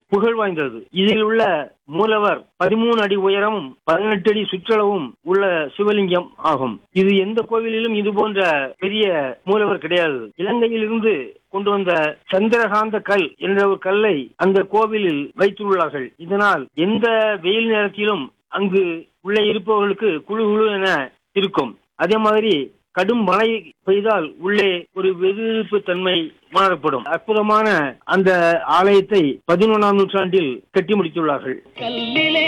புகழ் வாய்ந்தது இதில் உள்ள மூலவர் பதிமூணு அடி உயரமும் பதினெட்டு அடி சுற்றளவும் உள்ள சிவலிங்கம் ஆகும் இது எந்த கோவிலிலும் இது போன்ற பெரிய மூலவர் கிடையாது இலங்கையிலிருந்து கொண்டு வந்த சந்திரகாந்த கல் என்ற ஒரு கல்லை அந்த கோவிலில் வைத்துள்ளார்கள் இதனால் எந்த வெயில் நேரத்திலும் அங்கு உள்ளே இருப்பவர்களுக்கு குழு குழு என இருக்கும் அதே மாதிரி கடும் மழை பெய்தால் உள்ளே ஒரு வெதுவெதுப்பு தன்மை உணரப்படும் அற்புதமான அந்த ஆலயத்தை பதினொன்றாம் நூற்றாண்டில் கட்டி முடித்துள்ளார்கள் கல்லிலே